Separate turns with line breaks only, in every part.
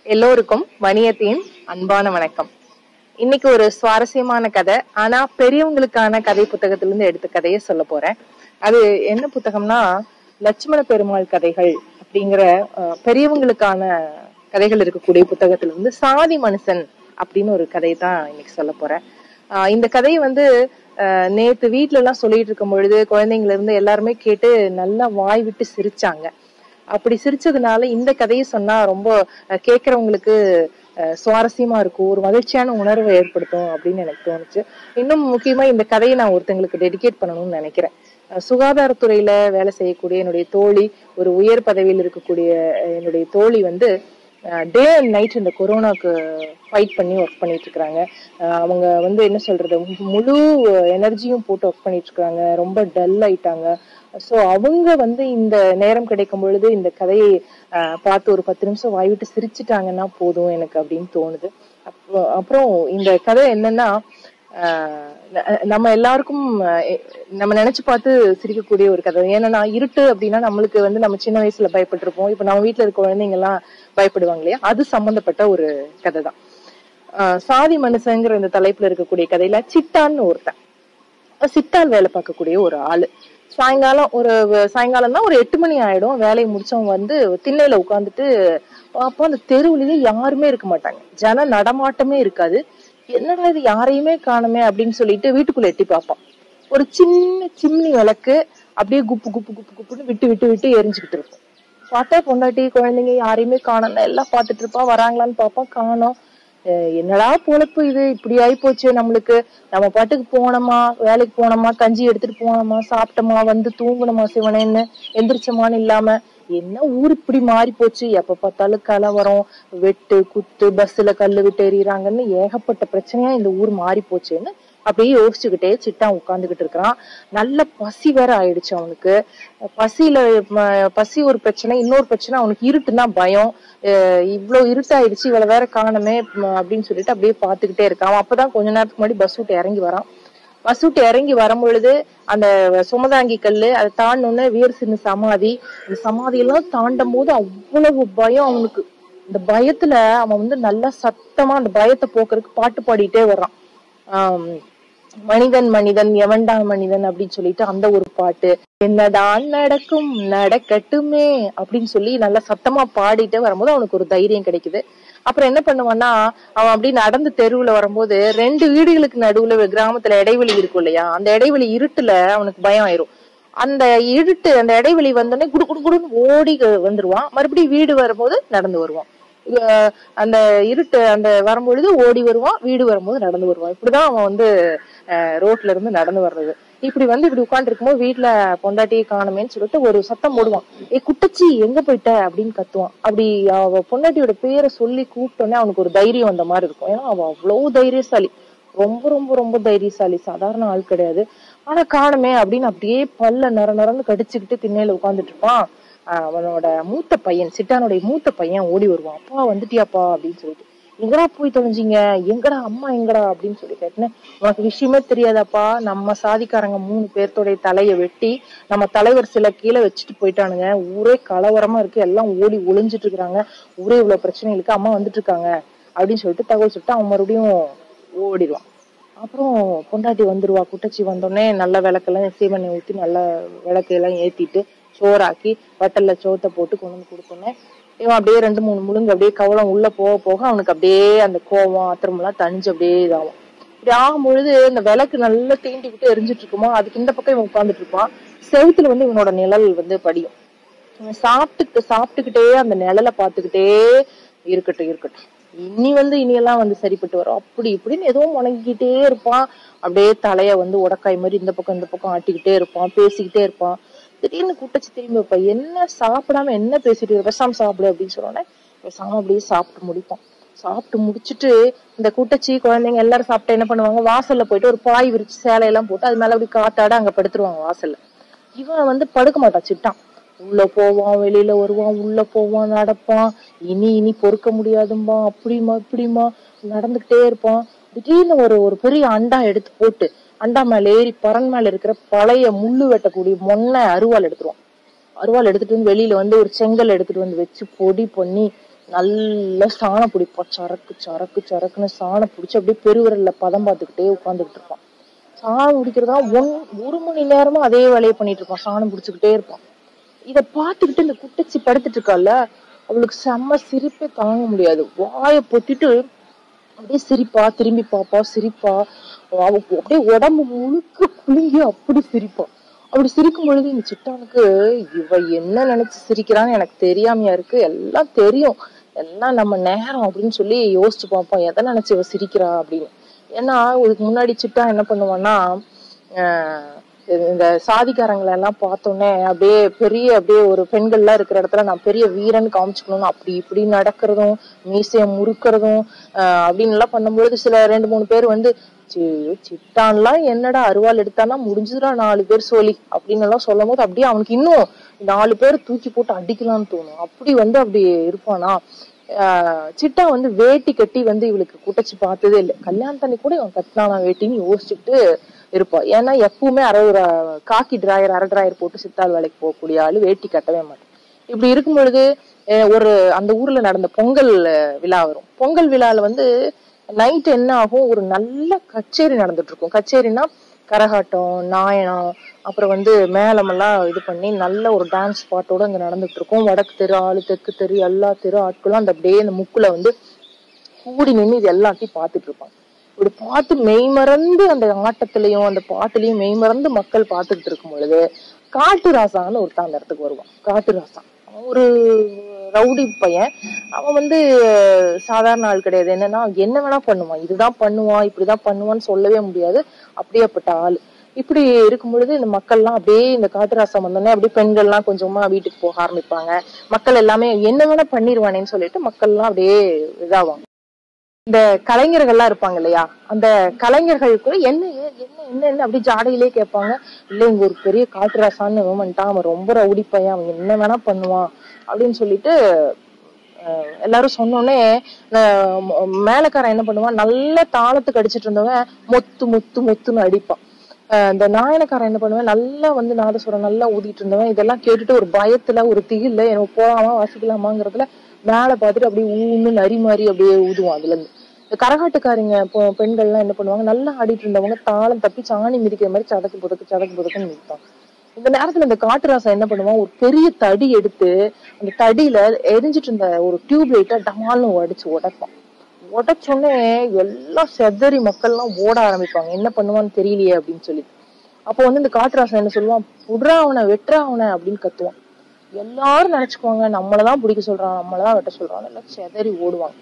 எல்லோருக்கும் மணியத்தின் அன்பான வணக்கம் இன்னைக்கு ஒரு சுவாரஸ்யமான கதை ஆனா பெரியவங்களுக்கான கதை புத்தகத்திலிருந்து எடுத்த கதையை சொல்ல போறேன் அது என்ன புத்தகம்னா லட்சுமண பெருமாள் கதைகள் அப்படிங்கிற அஹ், பெரியவங்களுக்கான கதைகள் இருக்கக்கூடிய புத்தகத்திலிருந்து சாதி மனுஷன் அப்படின்னு ஒரு கதை தான் இன்னைக்கு சொல்ல போறேன் ஆஹ் இந்த கதையை வந்து ஆஹ் நேத்து வீட்ல எல்லாம் சொல்லிட்டு இருக்கும் பொழுது குழந்தைங்கள இருந்து எல்லாருமே கேட்டு நல்லா வாய் விட்டு சிரிச்சாங்க அப்படி சிரிச்சதுனால இந்த கதையை சொன்னா ரொம்ப அஹ், கேட்கறவங்களுக்கு அஹ், சுவாரஸ்யமா இருக்கும் ஒரு மகிழ்ச்சியான உணர்வை ஏற்படுத்தும் அப்படின்னு எனக்கு தோணுச்சு இன்னும் முக்கியமா இந்த கதையை நான் ஒருத்தங்களுக்கு டெடிகேட் பண்ணணும்னு நினைக்கிறேன் அஹ், சுகாதாரத்துறையில வேலை செய்யக்கூடிய என்னுடைய தோழி ஒரு உயர் பதவியில் இருக்கக்கூடிய அஹ், என்னுடைய தோழி வந்து டே அண்ட் நைட் இந்த கொரோனாக்கு ஃபைட் பண்ணி ஒர்க் பண்ணிட்டு இருக்காங்க அவங்க வந்து என்ன சொல்றது முழு எனர்ஜியும் போட்டு ஒர்க் பண்ணிட்டு இருக்காங்க ரொம்ப டல் ஆயிட்டாங்க ஸோ அவங்க வந்து இந்த நேரம் கிடைக்கும் பொழுது இந்த கதையை அஹ், பார்த்து ஒரு பத்து நிமிஷம் வாய் விட்டு சிரிச்சிட்டாங்கன்னா போதும் எனக்கு அப்படின்னு தோணுது அப்போ அப்புறம் இந்த கதை என்னன்னா ஆஹ் ந- நம்ம எல்லாருக்கும் அஹ், எ- நம்ம நினைச்சு பார்த்து சிரிக்கக்கூடிய ஒரு கதை ஏன்னா இருட்டு அப்படின்னா நம்மளுக்கு வந்து நம்ம சின்ன வயசுல பயப்பட்டிருப்போம் இப்ப நம்ம வீட்ல இருக்க குழந்தைங்க எல்லாம் பயப்படுவாங்க இல்லையா அது சம்பந்தப்பட்ட ஒரு கதை தான் ஆஹ் சாதி மனுஷங்கிற இந்த தலைப்புல இருக்கக்கூடிய கதையில சிட்டான்னு ஒருத்தன் சித்தால் வேலை பார்க்கக்கூடிய ஒரு ஆளு சாயங்காலம் ஒரு வ- சாயங்காலம் தான் ஒரு எட்டு மணி ஆயிடும் வேலையை முடிச்சவங்க வந்து திண்ணையில உட்காந்துட்டு பாப்பா அந்த தெருவுலயே யாருமே இருக்க மாட்டாங்க ஜன நடமாட்டமே இருக்காது என்னடா இது யாரையுமே காணுமே அப்படின்னு சொல்லிட்டு வீட்டுக்குள்ள எட்டி பார்ப்பான் ஒரு சின்ன சிம்னி விளக்கு அப்படியே குப்பு குப்பு குப்பு குப்புன்னு விட்டு விட்டு விட்டு எரிஞ்சுக்கிட்டு இருக்கும் பார்த்தா பொண்டாட்டி குழந்தைங்க யாரையுமே காணோம் எல்லாம் பார்த்துட்டு இருப்பா வராங்களான்னு பார்ப்போம் காணோம் அஹ் என்னடா பொழப்பு இது இப்படி ஆயி போச்சு நம்மளுக்கு நம்ம பாட்டுக்கு போனோமா வேலைக்கு போனோமா கஞ்சி எடுத்துட்டு போனோமா சாப்பிட்டோமா வந்து தூங்கணுமா சிவனேன்னு எந்திரிச்சோமான்னு இல்லாம என்ன ஊர் இப்படி மாறி போச்சு எப்ப பார்த்தாலும் கலவரம் வெட்டு குத்து பஸ்ல கல்லு விட்டு எறியறாங்கன்னு ஏகப்பட்ட பிரச்சனையா இந்த ஊர் மாறி போச்சுன்னு அப்படியே யோசிச்சுக்கிட்டே சிட்டான் உட்கார்ந்துகிட்டு இருக்கிறான் நல்ல பசி வேற ஆயிடுச்சு அவனுக்கு பசியில ம- பசி ஒரு பிரச்சனை இன்னொரு பிரச்சனை அவனுக்கு இருட்டுன்னா பயம் அஹ் இவ்வளவு இருட்டாயிடுச்சு இவ்வளவு வேற காணமே ம- அப்படின்னு சொல்லிட்டு அப்படியே பாத்துக்கிட்டே இருக்கான் அவன் அப்பதான் கொஞ்ச நேரத்துக்கு முன்னாடி பஸ் விட்டு இறங்கி வரான் பஸ் விட்டு இறங்கி வரும் பொழுது அந்த சுமதாங்கி கல்லு அதை தாண்டோன்னு வீர் சின்ன சமாதி இந்த சமாதி எல்லாம் தாண்டும் போது அவ்வளவு பயம் அவனுக்கு இந்த பயத்துல அவன் வந்து நல்லா சத்தமா அந்த பயத்தை போக்குறதுக்கு பாட்டு பாடிட்டே வர்றான் ஆம், மனிதன் மனிதன் எவன்டா மனிதன் அப்படின்னு சொல்லிட்டு அந்த ஒரு பாட்டு என்னதான் நடக்கும் நடக்கட்டுமே அப்படின்னு சொல்லி நல்லா சத்தமா பாடிட்டே வரும்போது அவனுக்கு ஒரு தைரியம் கிடைக்குது அப்புறம் என்ன பண்ணுவான்னா அவன் அப்படி நடந்து தெருவுல வரும்போது ரெண்டு வீடுகளுக்கு நடுவுல கிராமத்துல இடைவெளி இருக்கும் இல்லையா அந்த இடைவெளி இருட்டுல அவனுக்கு பயம் ஆயிரும் அந்த இருட்டு அந்த இடைவெளி வந்தோடனே குடு குடு குடுன்னு ஓடி வந்துருவான் மறுபடியும் வீடு வரும்போது நடந்து வருவான் அஹ் அந்த இருட்டு அந்த வரும்பொழுது ஓடி வருவான் வீடு வரும்போது நடந்து வருவான் இப்படிதான் அவன் வந்து அஹ் ரோட்ல இருந்து நடந்து வர்றது இப்படி வந்து இப்படி உட்கார்ந்து இருக்கும்போது வீட்டுல பொண்டாட்டியை காணுமேன்னு சொல்லிட்டு ஒரு சத்தம் போடுவான் ஏ குட்டச்சி எங்க போயிட்ட அப்படின்னு கத்துவான் அப்படி அவ பொண்டாட்டியோட பேரை சொல்லி கூப்பிட்டோன்னே அவனுக்கு ஒரு தைரியம் வந்த மாதிரி இருக்கும் ஏன்னா அவன் அவ்வளவு தைரியசாலி ரொம்ப ரொம்ப ரொம்ப தைரியசாலி சாதாரண ஆள் கிடையாது ஆனா காணுமே அப்படின்னு அப்படியே பல்ல நர நரன்னு கடிச்சுக்கிட்டு திண்ணையில உட்கார்ந்துட்டு இருப்பான் ஆஹ் அவனோட மூத்த பையன் சிட்டானுடைய மூத்த பையன் ஓடி வருவான் அப்பா வந்துட்டியாப்பா அப்படின்னு சொல்லிட்டு எங்கடா போய் தொலைஞ்சீங்க எங்கடா அம்மா எங்கடா அப்படின்னு சொல்லி கேட்டேன் உனக்கு விஷயமே தெரியாதாப்பா நம்ம சாதிக்காரங்க மூணு பேர்த்தோடைய தலைய வெட்டி நம்ம தலைவர் சில கீழே வச்சுட்டு போயிட்டானுங்க ஊரே கலவரமா இருக்கு எல்லாம் ஓடி ஒளிஞ்சிட்டு இருக்காங்க ஊரே இவ்வளவு பிரச்சனை இருக்கு அம்மா வந்துட்டு இருக்காங்க அப்படின்னு சொல்லிட்டு தகவல் சொல்லிட்டு அவன் மறுபடியும் ஓடிடுவான் அப்புறம் பொண்டாட்டி வந்துருவா குட்டச்சி வந்தோடனே நல்ல விளக்கெல்லாம் சீமண்ணை ஊத்தி நல்ல விளக்கையெல்லாம் ஏத்திட்டு சோறாக்கி வட்டல்ல சோத்தை போட்டு கொண்டு வந்து கொடுத்தோன்னே இவன் அப்படியே ரெண்டு மூணு முழுங்கு அப்படியே கவலம் உள்ள போக போக அவனுக்கு அப்படியே அந்த கோவம் ஆத்திரமெல்லாம் தணிஞ்சு அப்படியே இதாகும் இப்படி ஆகும் பொழுது இந்த விளக்கு நல்லா தீண்டி விட்டு எரிஞ்சிட்டு இருக்குமோ அதுக்கு இந்த பக்கம் இவன் உட்கார்ந்துட்டு இருப்பான் செவுத்துல வந்து இவனோட நிழல் வந்து படியும் இவன் சாப்பிட்டு சாப்பிட்டுக்கிட்டே அந்த நிழலை பார்த்துக்கிட்டே இருக்கட்டும் இருக்கட்டும் இனி வந்து இனியெல்லாம் வந்து சரிப்பட்டு வரும் அப்படி இப்படின்னு ஏதோ முணங்கிக்கிட்டே இருப்பான் அப்படியே தலைய வந்து உடக்காய் மாதிரி இந்த பக்கம் இந்த பக்கம் ஆட்டிக்கிட்டே இருப்பான் பேசிக்கிட்டே இருப்பான் திடீர்னு கூட்டச்சு திரும்பி வைப்பா என்ன சாப்பிடாம என்ன பேசிட்டு இருக்க? பேசாம சாப்பிடு அப்படின்னு சொன்னோன்னே பேசாம அப்படியே சாப்பிட்டு முடிப்பான் சாப்பிட்டு முடிச்சிட்டு இந்த கூட்டச்சி குழந்தைங்க எல்லாரும் சாப்பிட்டு என்ன பண்ணுவாங்க வாசல்ல போயிட்டு ஒரு பாய் விரிச்சு சேலையெல்லாம் போட்டு அது மேல அப்படி காத்தாட அங்க படுத்துருவாங்க வாசல்ல இவன் வந்து படுக்க மாட்டான் சிட்டான் உள்ள போவான் வெளியில வருவான் உள்ள போவான் நடப்பான் இனி இனி பொறுக்க முடியாதும்பா அப்படிமா இப்படிமா நடந்துகிட்டே இருப்பான் திடீர்னு ஒரு ஒரு பெரிய அண்டா எடுத்து போட்டு அண்டா மேல ஏறி பறன் மேல இருக்கிற பழைய முள்ளு வெட்டக்கூடிய மொன்ன அருவாள் எடுத்துருவான் அருவாள் எடுத்துட்டு வந்து வெளியில வந்து ஒரு செங்கல் எடுத்துட்டு வந்து வச்சு பொடி பண்ணி நல்லா சாணம் பிடிப்பான் சரக்கு சரக்கு சரக்குன்னு சாணம் பிடிச்சி அப்படியே பெருவிரல்ல பதம் பார்த்துக்கிட்டே உட்காந்துக்கிட்டு இருப்பான் சாணம் பிடிக்கிறதா ஒன் ஒரு மணி நேரமா அதே வேலையை பண்ணிட்டு இருப்பான் சாணம் பிடிச்சுக்கிட்டே இருப்பான் இத பார்த்துக்கிட்டு இந்த குட்டச்சி படுத்துட்டு இருக்கால அவளுக்கு செம்ம சிரிப்பே தாங்க முடியாது வாயை பொத்திட்டு அப்படியே சிரிப்பா திரும்பி பாப்பா சிரிப்பா அவ அப்படியே உடம்பு முழுக்க குலுங்கி அப்படி சிரிப்பா அப்படி சிரிக்கும் பொழுது இந்த சிட்டானுக்கு இவ என்ன நினைச்சு சிரிக்கிறான்னு எனக்கு தெரியாமையா இருக்கு எல்லாம் தெரியும் எல்லாம் நம்ம நேரம் அப்படின்னு சொல்லி யோசிச்சு பார்ப்போம் எதை நினைச்சு இவ சிரிக்கிறா அப்படின்னு ஏன்னா இதுக்கு முன்னாடி சிட்டா என்ன பண்ணுவான்னா ஆஹ் இந்த சாதிக்காரங்களை எல்லாம் பார்த்தோன்னே அப்படியே பெரிய அப்படியே ஒரு பெண்கள்லாம் இருக்கிற இடத்துல நான் பெரிய வீரன் காமிச்சுக்கணும்னு அப்படி இப்படி நடக்கிறதும் மீசைய முறுக்கிறதும் ஆஹ் அப்படின்னு எல்லாம் பண்ணும்பொழுது சில ரெண்டு மூணு பேர் வந்து "சி- சிட்டான்லாம் என்னடா அருவாள் எடுத்தானா முடிஞ்சுதுடா நாலு பேர் சொல்லி அப்படின்னு எல்லாம் சொல்லும் போது அப்படியே அவனுக்கு இன்னும் நாலு பேர் தூக்கி போட்டு அடிக்கலாம்னு தோணும் அப்படி வந்து அப்படி இருப்பானா ஆஹ் சிட்டா வந்து வேட்டி கட்டி வந்து இவளுக்கு குட்டச்சு பார்த்ததே இல்லை கல்யாணத்தன்னைக்கு கூட இவன் கட்டினானா வேட்டின்னு யோசிச்சுட்டு இருப்பா ஏன்னா எப்பவுமே அரை ஒரு காக்கி டிராயர் அரை டிராயர் போட்டு சித்தாள் வேலைக்கு போகக்கூடிய ஆளு வேட்டி கட்டவே மாட்டான் இப்படி இருக்கும் பொழுது அஹ் ஒரு அந்த ஊர்ல நடந்த பொங்கல் அஹ், விழா வரும் பொங்கல் விழால வந்து நைட் என்ன ஆகும் ஒரு நல்ல கச்சேரி நடந்துட்டு இருக்கும் கச்சேரினா கரகாட்டம் நாயனம் அப்புறம் வந்து மேளமெல்லாம் இது பண்ணி நல்ல ஒரு டான்ஸ் பாட்டோட அங்க நடந்துட்டு இருக்கும் வடக்கு தெரு ஆளு தெற்கு தெரு எல்லா தெரு ஆட்களும் அந்த அப்படியே அந்த முக்குல வந்து கூடி நின்று இது எல்லாத்தையும் பார்த்துட்டு இருப்பாங்க இப்படி பார்த்து மெய்மறந்து அந்த ஆட்டத்திலையும் அந்த பாட்டுலயும் மெய்மறந்து மக்கள் பார்த்துட்டு இருக்கும் பொழுது காட்டு ராசான்னு ஒருத்தன் அந்த இடத்துக்கு வருவான் காட்டு ராசா அவன் ஒரு ரவுடி பையன் அவன் வந்து சாதாரண ஆள் கிடையாது என்னன்னா அவன் என்ன வேணா பண்ணுவான் இதுதான் பண்ணுவான் இப்படிதான் பண்ணுவான்னு சொல்லவே முடியாது அப்படியேப்பட்ட ஆள் இப்படி இருக்கும் பொழுது இந்த மக்கள்லாம் அப்படியே இந்த காட்டுராசம் வந்தோடனே அப்படியே பெண்கள்லாம் கொஞ்சமா வீட்டுக்கு போக ஆரம்பிப்பாங்க மக்கள் எல்லாமே என்ன வேணா பண்ணிருவானேன்னு சொல்லிட்டு மக்கள்லாம் அப்படியே இதாவாங்க இந்த கலைஞர்கள்லாம் இருப்பாங்க இல்லையா அந்த கலைஞர்கள் கூட என்ன ஏ- என்ன என்ன என்ன அப்படி ஜாடையிலே கேட்பாங்க இல்ல இங்க ஒரு பெரிய காட்டுராசான்னு வந்துட்டான் அவன் ரொம்ப ரவுடி பையன் அவன் என்ன வேணா பண்ணுவான் அப்படின்னு சொல்லிட்டு அஹ், எல்லாரும் சொன்னோடனே அஹ், ம- மேலக்காரன் என்ன பண்ணுவான் நல்ல தாளத்துக்கு அடிச்சிட்டு இருந்தவன் மொத்து மொத்து மொத்துன்னு அடிப்பான் அஹ், இந்த நாயனக்காரன் என்ன பண்ணுவேன் நல்லா வந்து நாதஸ்வரம் நல்லா ஊதிட்டு இருந்தவன் இதெல்லாம் கேட்டுட்டு ஒரு பயத்துல ஒரு திகில்ல எனக்கு போலாமா வாசிக்கலாமாங்கிறதுல மேல பார்த்துட்டு அப்படியே ஊன்னு நரி மாதிரி அப்படியே ஊதுவான் அதுல இருந்து இந்த கரகாட்டுக்காரிங்க பொ- பெண்கள்லாம் என்ன பண்ணுவாங்க நல்லா ஆடிட்டு இருந்தவங்க தாளம் தப்பி சாணி மிதிக்கிற மாதிரி சதக்கு புதக்கு சதக்கு புதக்குன்னு மிதிப்பாங்க இந்த நேரத்துல இந்த காட்டுராசா என்ன பண்ணுவான் ஒரு பெரிய தடி எடுத்து அந்த தடியில எரிஞ்சிட்டு இருந்த ஒரு டியூப் லைட்டை டமால்னு உடைச்சு உடைப்பான் உடைச்சோடனே எல்லாம் செதறி மக்கள்லாம் ஓட ஆரம்பிப்பாங்க என்ன பண்ணுவான்னு தெரியலையே அப்படின்னு சொல்லி அப்போ வந்து இந்த காட்டுராசன் என்ன சொல்லுவான் புடுறா அவனை வெட்டுறா அவனை அப்படின்னு கத்துவான் எல்லாரும் நினைச்சுக்குவாங்க நம்மளதான் பிடிக்க சொல்றான் நம்மளதான் வெட்ட சொல்றான் எல்லாம் செதறி ஓடுவாங்க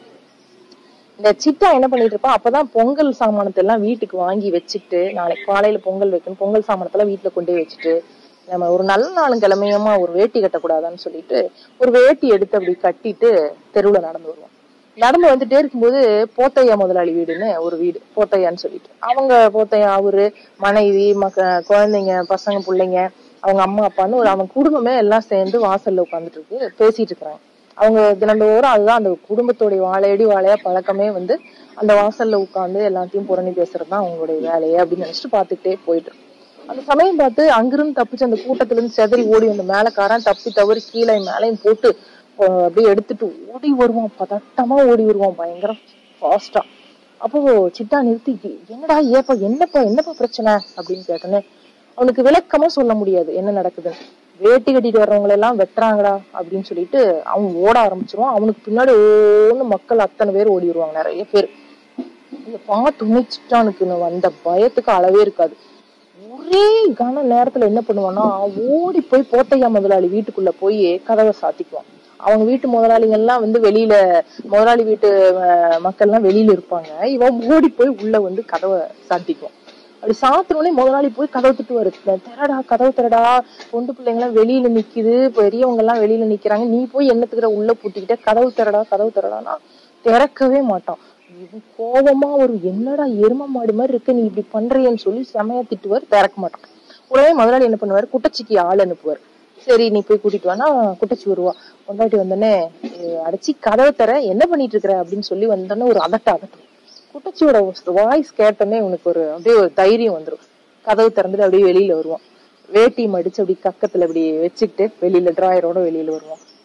இந்த சிட்டா என்ன பண்ணிட்டு இருப்பா அப்பதான் பொங்கல் சாமானத்தை எல்லாம் வீட்டுக்கு வாங்கி வச்சுட்டு நாளைக்கு காலையில பொங்கல் வைக்கணும் பொங்கல் சாமானத்தெல்லாம் வீட்டுல கொண்டு போய் வச்சுட்டு நம்ம ஒரு நல்ல நாளும் கிழமையமா ஒரு வேட்டி கட்டக்கூடாதான்னு சொல்லிட்டு ஒரு வேட்டி எடுத்து அப்படி கட்டிட்டு தெருவுல நடந்து வருவோம் நடந்து வந்துட்டே இருக்கும்போது போத்தையா முதலாளி வீடுன்னு ஒரு வீடு போத்தையான்னு சொல்லிட்டு அவங்க போத்தையா அவரு மனைவி மக்க குழந்தைங்க பசங்க பிள்ளைங்க அவங்க அம்மா அப்பான்னு ஒரு அவங்க குடும்பமே எல்லாம் சேர்ந்து வாசல்ல உட்காந்துட்டு இருக்கு பேசிட்டு இருக்கிறாங்க அவங்க தினந்தோறும் அதுதான் அந்த குடும்பத்தோடைய வாழையடி வாழையா பழக்கமே வந்து அந்த வாசல்ல உட்கார்ந்து எல்லாத்தையும் புரணி பேசுறது தான் அவங்களுடைய வேலையே அப்படின்னு நினைச்சிட்டு பார்த்துக்கிட்டே போயிட்டு இருக்கு. அந்த சமயம் பார்த்து அங்கிருந்து தப்பிச்சு அந்த கூட்டத்துல இருந்து செதறி ஓடி வந்த மேலக்காரன் தப்பி தவறி கீழே மேலையும் போட்டு அஹ், அப்படியே எடுத்துட்டு ஓடி வருவான் பதட்டமா ஓடி வருவான் பயங்கர ஃபாஸ்டா அப்போ சிட்டா நிறுத்தி என்னடா ஏப்பா என்னப்பா என்னப்பா பிரச்சனை அப்படின்னு கேட்டோன்னே அவனுக்கு விளக்கமா சொல்ல முடியாது என்ன நடக்குதுன்னு வேட்டி கட்டிட்டு வர்றவங்களை எல்லாம் வெட்டுறாங்கடா அப்படின்னு சொல்லிட்டு அவன் ஓட ஆரம்பிச்சிருவான் அவனுக்கு பின்னாடி ஓன்னு மக்கள் அத்தனை பேர் ஓடி வருவாங்க நிறைய பேர் இதை பார்த்து சிட்டானுக்கு வந்த பயத்துக்கு அளவே இருக்காது ஒரே கன நேரத்துல என்ன பண்ணுவான்னா ஓடி போய் போத்தையா முதலாளி வீட்டுக்குள்ள போய் கதவை சாத்திக்குவான் அவங்க வீட்டு முதலாளிங்க எல்லாம் வந்து வெளியில முதலாளி வீட்டு அஹ், மக்கள்லாம் வெளியில இருப்பாங்க இவன் ஓடி போய் உள்ள வந்து கதவை சாத்திக்குவான் அப்படி சாத்தினோடனே முதலாளி போய் கதவை திட்டுவாரு திறடா கதவு திறடா பொண்டு பிள்ளைங்க எல்லாம் வெளியில நிக்குது பெரியவங்க எல்லாம் வெளியில நிக்கிறாங்க நீ போய் என்னத்துக்குற உள்ள பூட்டிக்கிட்ட கதவு திறடா கதவு திறடானா திறக்கவே மாட்டான் இவன் கோபமா ஒரு என்னடா எரும மாடு மாதிரி இருக்க நீ இப்படி பண்றியன்னு சொல்லி செமையா திட்டுவார் திறக்க மாட்டான் உடனே முதலாளி என்ன பண்ணுவாரு குட்டச்சிக்கு ஆள் அனுப்புவார் சரி நீ போய் கூட்டிட்டு வானா குட்டச்சி வருவா கொண்டாட்டி வந்தோடனே "ஏய், அடைச்சி கதவை தர என்ன பண்ணிட்டு இருக்கிற அப்படின்னு சொல்லி வந்தோடனே ஒரு அதட்ட அதட்டும் குட்டச்சியோட வாய்ஸ் கேட்டோன்னே உனக்கு ஒரு அப்படியே ஒரு தைரியம் வந்துரும் கதவு திறந்துட்டு அப்படியே வெளியில வருவான் வேட்டி மடிச்சு அப்படி கக்கத்துல இப்படி வச்சுக்கிட்டு வெளியில டிராயரோட வெளியில வருவான்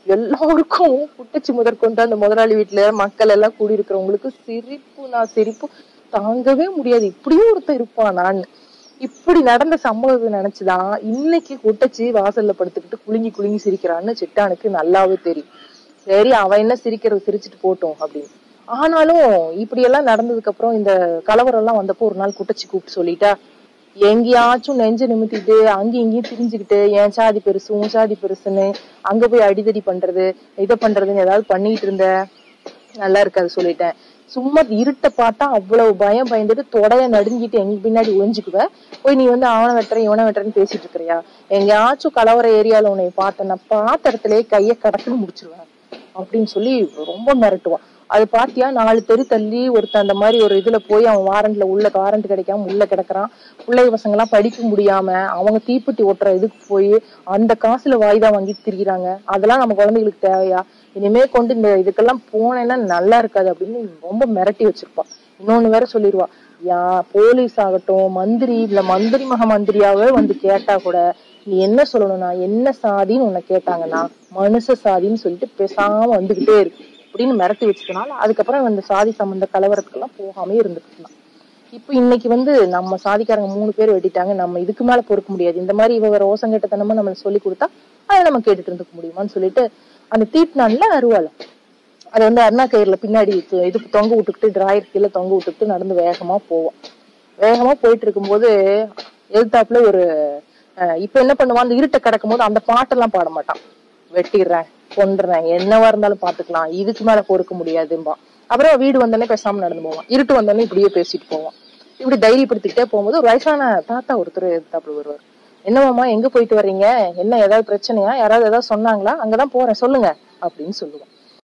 எல்லாருக்கும் குட்டச்சி முதற்கொண்டு அந்த முதலாளி வீட்டுல மக்கள் எல்லாம் கூடி இருக்கிறவங்களுக்கு சிரிப்பு நான் சிரிப்பு தாங்கவே முடியாது இப்படியும் ஒருத்தன் இருப்பானான்னு இப்படி நடந்த சம்பவத்தை நினைச்சுதான் இன்னைக்கு குட்டச்சி வாசல்ல படுத்துக்கிட்டு குலுங்கி குலுங்கி சிரிக்கிறான்னு சிட்டானுக்கு நல்லாவே தெரியும் சரி அவன் என்ன சிரிக்கிறது சிரிச்சிட்டு போட்டோம் அப்படின்னு ஆனாலும் இப்படி எல்லாம் நடந்ததுக்கு அப்புறம் இந்த கலவரம் எல்லாம் வந்தப்போ ஒரு நாள் குட்டச்சி கூப்பிட்டு சொல்லிட்டா எங்கேயாச்சும் நெஞ்ச நிமித்திட்டு அங்கேயும் இங்கேயும் திரிஞ்சுக்கிட்டு என் சாதி பெருசு உன் சாதி பெருசுன்னு அங்க போய் அடிதடி பண்றது இதை பண்றதுன்னு ஏதாவது பண்ணிட்டு இருந்த நல்லா இருக்காது சொல்லிட்டேன் சும்மா இருட்ட பார்த்தா அவ்வளவு பயம் பயந்துட்டு தொடைய நடுங்கிட்டு எங்க பின்னாடி ஒழிஞ்சுக்குவ போய் நீ வந்து அவனை வெட்டுறேன் இவனை வெட்டுறேன்னு பேசிட்டு இருக்கிறியா எங்கேயாச்சும் கலவர ஏரியால உன்னை பார்த்தேன்னா பார்த்த இடத்துலயே கைய கடக்குன்னு முடிச்சிருவேன் அப்படின்னு சொல்லி ரொம்ப மிரட்டுவான் அது பாத்தியா நாலு தெரு தள்ளி ஒருத்தன் அந்த மாதிரி ஒரு இதுல போய் அவன் வாரண்ட்ல உள்ள வாரண்ட் கிடைக்காம உள்ள கிடக்குறான் பிள்ளை பசங்க எல்லாம் படிக்க முடியாம அவங்க தீப்பெட்டி ஓட்டுற இதுக்கு போய் அந்த காசுல வாய்தா வாங்கிட்டு திரிகிறாங்க அதெல்லாம் நம்ம குழந்தைகளுக்கு தேவையா இனிமே கொண்டு இந்த இதுக்கெல்லாம் போனேன்னா நல்லா இருக்காது அப்படின்னு ரொம்ப மிரட்டி வச்சிருப்பான் இன்னொன்னு வேற சொல்லிடுவா யா போலீஸ் ஆகட்டும் மந்திரி இல்ல மந்திரி மக மந்திரியாவே வந்து கேட்டா கூட நீ என்ன சொல்லணும்னா என்ன சாதின்னு உன்னை கேட்டாங்கன்னா மனுஷ சாதின்னு சொல்லிட்டு பேசாம வந்துகிட்டே இருக்கு அப்படின்னு மிரட்டி வச்சதுனால அதுக்கப்புறம் இந்த சாதி சம்பந்த கலவரத்துக்கெல்லாம் போகாமே இருந்துட்டு இருந்தான் இப்போ இன்னைக்கு வந்து நம்ம சாதிக்காரங்க மூணு பேர் வெட்டிட்டாங்க நம்ம இதுக்கு மேல பொறுக்க முடியாது இந்த மாதிரி இவ வேற ஓசங்கட்டத்தனமா நம்ம சொல்லி கொடுத்தா அதை நம்ம கேட்டுட்டு இருந்துக்க முடியுமான்னு சொல்லிட்டு அந்த தீட்டினான்ல அருவாள் அதை வந்து அருணா கயிறுல பின்னாடி து- இது தொங்க விட்டுக்கிட்டு டிராயர் கீழே தொங்க விட்டுக்கிட்டு நடந்து வேகமா போவோம் வேகமா போயிட்டு இருக்கும்போது எதிர்த்தாப்புல ஒரு அஹ், இப்ப என்ன பண்ணுவான் அந்த இருட்டை கிடக்கும் போது அந்த பாட்டெல்லாம் பாட மாட்டான் வெட்டிடுறேன் கொண்டுறேன் என்னவா இருந்தாலும் பாத்துக்கலாம் இதுக்கு மேல பொறுக்க முடியாதும்பா அப்புறம் வீடு வந்தோடனே பேசாம நடந்து போவான் இருட்டு வந்தோடனே இப்படியே பேசிட்டு போவான் இப்படி தைரியப்படுத்திக்கிட்டே போகும்போது ஒரு வயசான தாத்தா ஒருத்தர் எதிர்த்தாப்புல வருவார் என்னவாமா எங்க போயிட்டு வர்றீங்க என்ன ஏதாவது பிரச்சனையா யாராவது ஏதாவது சொன்னாங்களா அங்கதான் போறேன் சொல்லுங்க அப்படின்னு சொல்லுவான்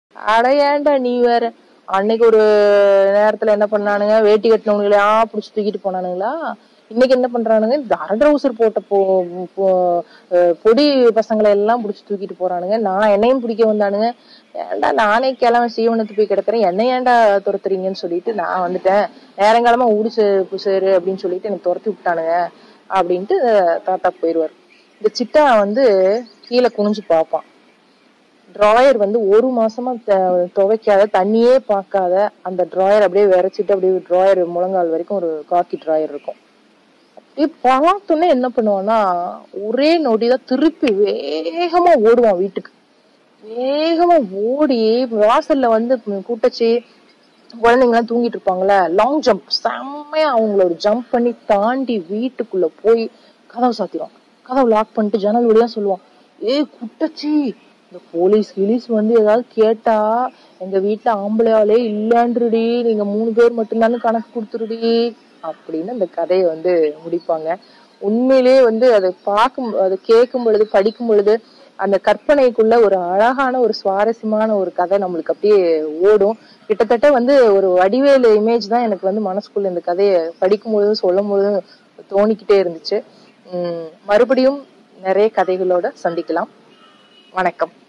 அட ஏன்டா நீ வேற அன்னைக்கு ஒரு நேரத்துல என்ன பண்ணானுங்க வேட்டி கட்டினவங்களா புடிச்சு தூக்கிட்டு போனானுங்களா இன்னைக்கு என்ன பண்றானுங்க இந்த அரை ட்ரௌசர் போட்ட போ போ- அஹ் பொடி பசங்களை எல்லாம் புடிச்சு தூக்கிட்டு போறானுங்க நான் என்னையும் பிடிக்க வந்தானுங்க ஏன்டா நானே கிளம்ப சீவனத்து போய் கிடக்குறேன் என்ன ஏன்டா துரத்துறீங்கன்னு சொல்லிட்டு நான் வந்துட்டேன் நேரங்காலமா ஊடிச்சு புசேரு அப்படின்னு சொல்லிட்டு எனக்கு துரத்தி விட்டானுங்க அப்படின்ட்டு தாத்தா போயிடுவார் இந்த சிட்டா வந்து கீழே குனிஞ்சு பார்ப்பான் டிராயர் வந்து ஒரு மாசமா த- துவைக்காத தண்ணியே பார்க்காத அந்த டிராயர் அப்படியே விரைச்சிட்டு அப்படியே டிராயர் முழங்கால் வரைக்கும் ஒரு காக்கி டிராயர் இருக்கும் அப்படியே பார்த்தோன்னே என்ன பண்ணுவான்னா ஒரே நொடிதான் திருப்பி வேகமா ஓடுவான் வீட்டுக்கு வேகமா ஓடி வாசல்ல வந்து கூட்டச்சி குழந்தைங்க எல்லாம் தூங்கிட்டு இருப்பாங்கல்ல லாங் ஜம்ப் செம்மையா அவங்கள ஒரு ஜம்ப் பண்ணி தாண்டி வீட்டுக்குள்ள போய் கதவு சாத்திடுவான் கதவு லாக் பண்ணிட்டு ஜன்னல் வழியா சொல்லுவான் ஏய் குட்டச்சி இந்த போலீஸ் கிலீஸ் வந்து ஏதாவது கேட்டா எங்க வீட்டுல ஆம்பளையாலே இல்லன்றுடி நீங்க மூணு பேர் மட்டும்தானே கணக்கு கொடுத்துருடி அப்படின்னு அந்த கதையை வந்து முடிப்பாங்க உண்மையிலேயே வந்து அதை பார்க்கும் அதை கேட்கும் பொழுது படிக்கும் பொழுது அந்த கற்பனைக்குள்ள ஒரு அழகான ஒரு சுவாரஸ்யமான ஒரு கதை நம்மளுக்கு அப்படியே ஓடும் கிட்டத்தட்ட வந்து ஒரு வடிவேலு இமேஜ் தான் எனக்கு வந்து மனசுக்குள்ள இந்த கதையை படிக்கும் பொழுதும் சொல்லும் பொழுதும் தோணிக்கிட்டே இருந்துச்சு உம் மறுபடியும் நிறைய கதைகளோட சந்திக்கலாம் வணக்கம்